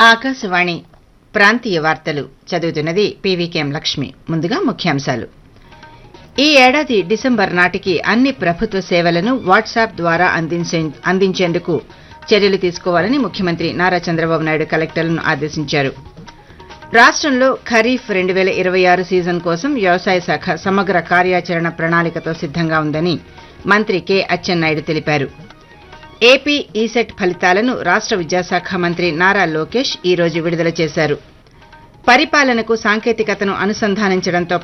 ఆకాశవాణి ప్రాంతీయ వార్తలు చదువుతున్నది పీవీకేఎం లక్ష్మి ముందుగా ముఖ్యాంశాలు ఈ ఏడాది డిసెంబర్ నాటికి అన్ని ప్రభుత్వ సేవలను వాట్సాప్ ద్వారా అందించే అందించేందుకు చర్యలు తీసుకోవాలని ముఖ్యమంత్రి నారా చంద్రబాబు నాయుడు కలెక్టర్లను ఆదేశించారు రాష్టంలో ఖరీఫ్ రెండు వేల ఇరవై ఆరు సీజన్ కోసం వ్యవసాయ శాఖ సమగ్ర కార్యాచరణ ప్రణాళికతో సిద్దంగా ఉందని మంత్రి కె అచ్చెన్నాయుడు తెలిపారు ఏపీ ఈసెట్ ఫలితాలను రాష్ట విద్యాశాఖ మంత్రి నారా లోకేష్ ఈ రోజు విడుదల చేశారు పరిపాలనకు సాంకేతికతను అనుసంధానించడంతో